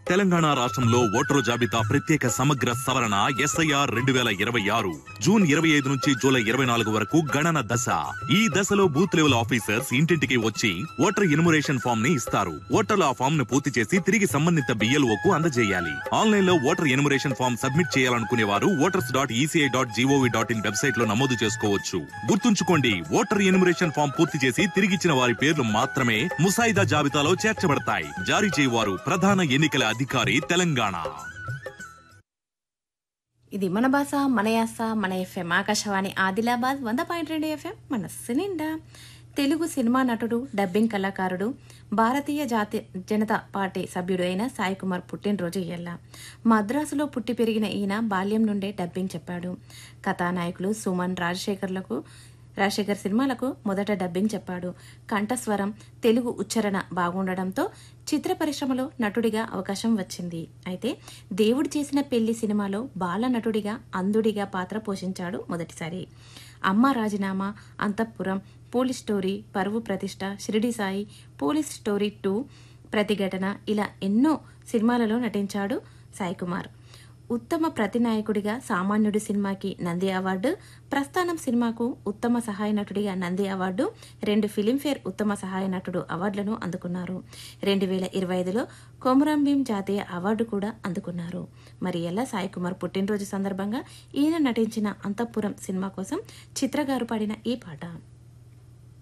తెలంగాణ రాష్ట్రంలో ఓటరు జాబితా ప్రత్యేక సమగ్ర సవరణ ఎస్ఐఆర్ రెండు వేల ఇరవై ఆరు జూన్ ఇరవై ఐదు నుంచి జూలై ఇరవై నాలుగు వరకు గణన దశ ఈ దశలో బూత్ లెవెల్ ఆఫీసర్స్ ఇంటింటికి వచ్చి ఓటర్ ఇన్మురేషన్ ఫామ్ ని ఇస్తారు ఓటర్లు ఆ ఫామ్ ను పూర్తి చేసి తిరిగి సంబంధిత బిఎల్ఓ కు అందజేయాలి ఆన్లైన్ లో ఓటర్ ఇన్మురేషన్ ఫామ్ సబ్మిట్ చేయాలనుకునే వారు voters dot ECI dot gov dot in website లో నమోదు చేసుకోవచ్చు గుర్తుంచుకోండి ఓటర్ ఇన్మురేషన్ ఫామ్ పూర్తి చేసి తిరిగిచ్చిన వారి పేర్లు మాత్రమే ముసాయిదా జాబితాలో చేర్చబడతాయి జారీ చేయవారు ప్రధాన ఎన్నికల అధికారి తెలంగాణ ఇది మన భాష మన యాస మన ఎఫ్ఎం ఆకాశవాణి ఆదిలాబాద్ వంద పాయింట్ రెండు ఎఫ్ఎం మనస్సు నిండా తెలుగు సినిమా నటుడు డబ్బింగ్ కళాకారుడు భారతీయ జాతి జనతా పార్టీ సభ్యుడు అయిన సాయి కుమార్ పుట్టినరోజు ఇయ్యల్ల మద్రాసులో పుట్టి పెరిగిన ఈయన బాల్యం నుండే డబ్బింగ్ చెప్పాడు కథానాయకులు సుమన్ రాజశేఖర్లకు రాజశేఖర్ సినిమాలకు మొదట డబ్బింగ్ చెప్పాడు కంఠస్వరం తెలుగు ఉచ్చారణ బాగుండడంతో చిత్ర పరిశ్రమలో నటుడిగా అవకాశం వచ్చింది అయితే దేవుడు చేసిన పెళ్లి సినిమాలో బాల నటుడిగా అంధుడిగా పాత్ర పోషించాడు మొదటిసారి అమ్మ రాజీనామా అంతఃపురం పోలీస్ స్టోరీ పరువు ప్రతిష్ట Shirdi Sai police story two ప్రతిఘటన ఇలా ఎన్నో సినిమాలలో నటించాడు సాయి కుమార్ ఉత్తమ ప్రతినాయకుడిగా సామాన్యుడి సినిమాకి నంది అవార్డు ప్రస్థానం సినిమాకు ఉత్తమ సహాయ నటుడిగా నంది అవార్డు రెండు ఫిలింఫేర్ ఉత్తమ సహాయ నటుడు అవార్డులను అందుకున్నారు రెండు వేల ఇరవై ఐదులో కొమరంభీం జాతీయ అవార్డు కూడా అందుకున్నారు మరి ఎలా సాయి కుమార్ పుట్టినరోజు సందర్భంగా ఈయన నటించిన అంతఃపురం సినిమా కోసం చిత్రగారు పాడిన ఈ పాట